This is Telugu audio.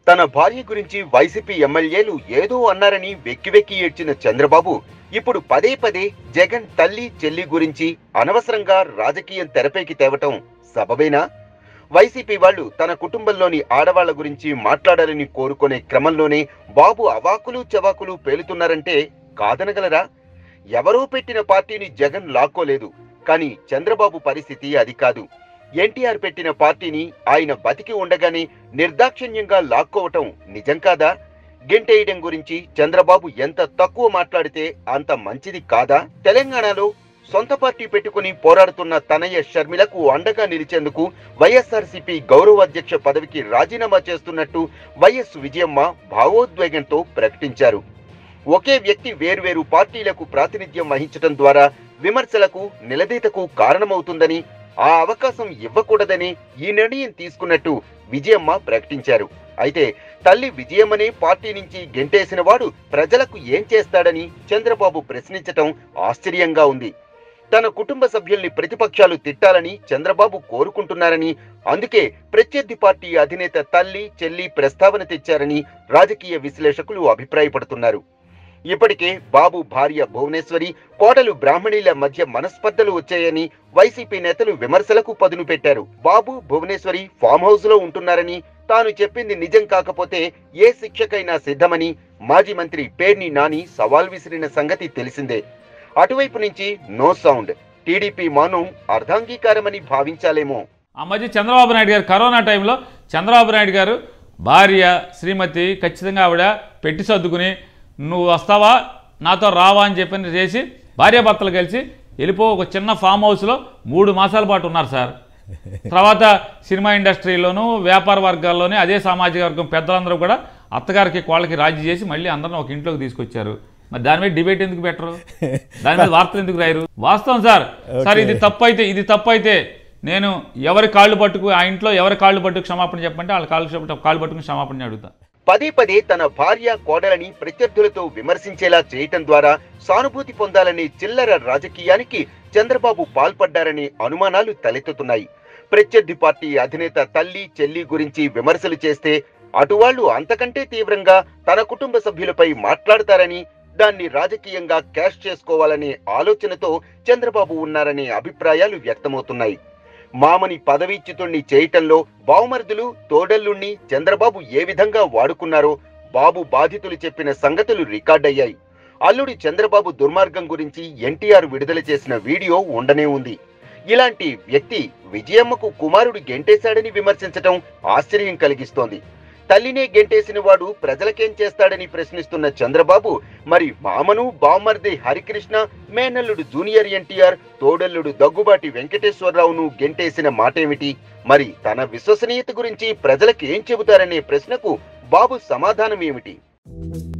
తన భార్య గురించి వైసీపీ ఎమ్మెల్యేలు ఏదో అన్నారని వెక్కి వెక్కి ఏడ్చిన చంద్రబాబు ఇప్పుడు పదే పదే జగన్ తల్లి చెల్లి గురించి అనవసరంగా రాజకీయం తెరపైకి తేవటం సబబేనా వైసీపీ వాళ్ళు తన కుటుంబంలోని ఆడవాళ్ల గురించి మాట్లాడాలని కోరుకునే క్రమంలోనే బాబు అవాకులు చవాకులు పేలుతున్నారంటే కాదనగలరా ఎవరో పెట్టిన పార్టీని జగన్ లాక్కోలేదు కానీ చంద్రబాబు పరిస్థితి అది కాదు ఎన్టీఆర్ పెట్టిన పార్టీని ఆయన బతికి ఉండగానే నిర్దాక్షిణ్యంగా లాక్కోవటం నిజం కాదా గెంటేయడం గురించి చంద్రబాబు ఎంత తక్కువ మాట్లాడితే అంత మంచిది కాదా తెలంగాణలో సొంత పార్టీ పెట్టుకుని పోరాడుతున్న తనయ్య షర్మిలకు అండగా నిలిచేందుకు వైఎస్ఆర్సీపీ గౌరవ అధ్యక్ష పదవికి రాజీనామా చేస్తున్నట్టు వైఎస్ విజయమ్మ భావోద్వేగంతో ప్రకటించారు ఒకే వ్యక్తి వేర్వేరు పార్టీలకు ప్రాతినిధ్యం వహించడం ద్వారా విమర్శలకు నిలదీతకు కారణమవుతుందని ఆ అవకాశం ఇవ్వకూడదని ఈ నిర్ణయం తీసుకున్నట్టు విజయమ్మ ప్రకటించారు అయితే తల్లి విజయమ్మనే పార్టీ నుంచి గెంటేసిన వాడు ప్రజలకు ఏం చేస్తాడని చంద్రబాబు ప్రశ్నించటం ఆశ్చర్యంగా ఉంది తన కుటుంబ సభ్యుల్ని ప్రతిపక్షాలు తిట్టాలని చంద్రబాబు కోరుకుంటున్నారని అందుకే ప్రత్యర్థి పార్టీ అధినేత తల్లి చెల్లి ప్రస్తావన తెచ్చారని రాజకీయ విశ్లేషకులు అభిప్రాయపడుతున్నారు ఇప్పటికే బాబు భార్య భువనేశ్వరి కోటలు బ్రాహ్మణీల మధ్య మనస్పర్ధలు వచ్చాయని వైసీపీ నేతలు విమర్శలకు పదును పెట్టారు బాబు భువనేశ్వరి ఫామ్ హౌస్ లో ఉంటున్నారని తాను చెప్పింది నిజం కాకపోతే ఏ శిక్షకైనా సిద్ధమని మాజీ మంత్రి పేర్ని నాని సవాల్ విసిరిన సంగతి తెలిసిందే అటువైపు నుంచి నో సౌండ్ టీడీపీ మౌనం అర్ధాంగీకారమని భావించాలేమో ఆ మధ్య చంద్రబాబు నాయుడు గారు కరోనా టైంలో చంద్రబాబు నాయుడు గారు భార్య శ్రీమతి ఖచ్చితంగా ఆవిడ పెట్టి సర్దుకుని నువ్వు వస్తావా నాతో రావా అని చెప్పని చేసి భార్యాభర్తలు కలిసి వెళ్ళిపో ఒక చిన్న ఫామ్ హౌస్లో మూడు మాసాల పాటు ఉన్నారు సార్ తర్వాత సినిమా ఇండస్ట్రీలోను వ్యాపార వర్గాల్లోనే అదే సామాజిక వర్గం పెద్దలందరూ కూడా అత్తగారికి కోళ్ళకి రాజీ చేసి మళ్ళీ అందరిని ఒక ఇంట్లోకి తీసుకొచ్చారు మరి దాని మీద డిబేట్ ఎందుకు పెట్టరు దాని మీద వార్తలు ఎందుకు రాయరు వాస్తవం సార్ సార్ ఇది తప్పు అయితే ఇది తప్పు అయితే నేను ఎవరి కాళ్ళు పట్టుకు ఆ ఇంట్లో ఎవరి కాళ్ళు పట్టుకు క్షమాపణ చెప్పంటే వాళ్ళ కాళ్ళు చెప్ప- కాళ్ళు పట్టుకుని క్షమాపణ అడుగుతా పదే పదే తన భార్య కోడలని ప్రత్యర్థులతో విమర్శించేలా చేయటం ద్వారా సానుభూతి పొందాలనే చిల్లర రాజకీయానికి చంద్రబాబు పాల్పడ్డారనే అనుమానాలు తలెత్తుతున్నాయి ప్రత్యర్థి పార్టీ అధినేత తల్లి చెల్లి గురించి విమర్శలు చేస్తే అటువాళ్లు అంతకంటే తీవ్రంగా తన కుటుంబ సభ్యులపై మాట్లాడతారని దాన్ని రాజకీయంగా క్యాష్ చేసుకోవాలనే ఆలోచనతో చంద్రబాబు ఉన్నారనే అభిప్రాయాలు వ్యక్తమవుతున్నాయి మామని పదవీచ్యుతుణ్ణి చేయటంలో బావుమరుదులు తోడల్లుణ్ణి చంద్రబాబు ఏ విధంగా వాడుకున్నారో బాబు బాధితులు చెప్పిన సంగతులు రికార్డయ్యాయి అల్లుడి చంద్రబాబు దుర్మార్గం గురించి ఎన్టీఆర్ విడుదల చేసిన వీడియో ఉండనే ఉంది ఇలాంటి వ్యక్తి విజయమ్మకు కుమారుడు గెంటేశాడని విమర్శించటం ఆశ్చర్యం కలిగిస్తోంది తల్లినే గెంటేసిన వాడు ప్రజలకేం చేస్తాడని ప్రశ్నిస్తున్న చంద్రబాబు మరి మామను బామ్మర్ది హరికృష్ణ మేనల్లుడు జూనియర్ ఎన్టీఆర్ తోడల్లుడు దగ్గుబాటి వెంకటేశ్వరరావును గెంటేసిన మాటేమిటి మరి తన విశ్వసనీయత గురించి ప్రజలకు ఏం చెబుతారనే ప్రశ్నకు బాబు సమాధానం ఏమిటి